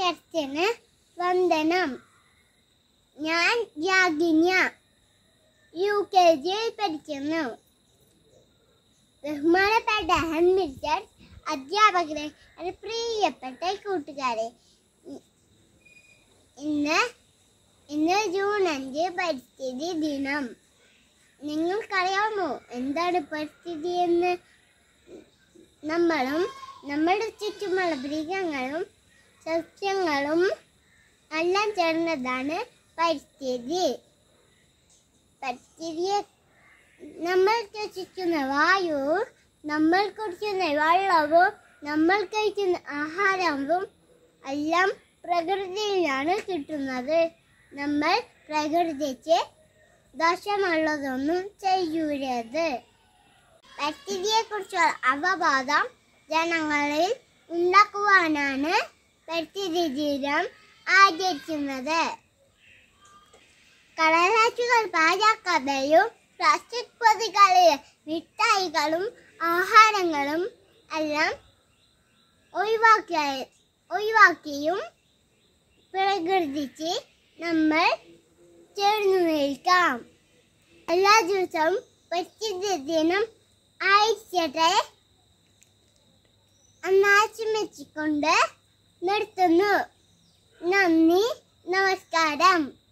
ടീച്ചേഴ്സിന് വന്ദനം ഞാൻ യാഗിന്യ യു കെ ജിയിൽ പഠിക്കുന്നു ബഹുമാനപ്പെട്ട ഹെഡ്മിസ്റ്റർ അധ്യാപകരെ എൻ്റെ പ്രിയപ്പെട്ട കൂട്ടുകാരെ ഇ- ഇന്ന് ഇന്ന് ജൂൺ അഞ്ച് പരിസ്ഥിതി ദിനം നിങ്ങൾക്കറിയാമോ എന്താണ് പരിസ്ഥിതി എന്ന് നമ്മളും നമ്മുടെ ചുറ്റുമുള്ള മൃഗങ്ങളും സസ്യങ്ങളും എല്ലാം ചേർന്നതാണ് പരിസ്ഥിതി പരിസ്ഥിതിയെ നമ്മൾ ശ്വസിക്കുന്ന വായു നമ്മൾ കുടിക്കുന്ന വെള്ളവും നമ്മൾ കഴിക്കുന്ന ആഹാരവും എല്ലാം പ്രകൃതിയിലാണ് കിട്ടുന്നത് നമ്മൾ പ്രകൃതിക്ക് ദോഷമുള്ളതൊന്നും ചെയ്യൂരത് പരിസ്ഥിതിയെക്കുറിച്ചുള്ള അവബോധം ജനങ്ങളിൽ ഉണ്ടാക്കുവാനാണ് പരിസ്ഥിതി ദിനം ആചരിക്കുന്നത് കടലാസുകൾ പാഴാക്കാതെയും പ്ലാസ്റ്റിക് പൊതികളിലെ മിഠായികളും ആഹാരങ്ങളും എല്ലാം ഒഴിവാക്കിയ ഒഴിവാക്കിയും പ്രകൃതിക്ക് നമ്മൾ ചേർന്നു നിൽക്കാം എല്ലാ ദിവസവും പരിസ്ഥിതി ദിനം ആയിക്കട്ടെ അന്നാശിമെച്ചിക്കൊണ്ട് നിർത്തുന്നു നന്ദി നമസ്കാരം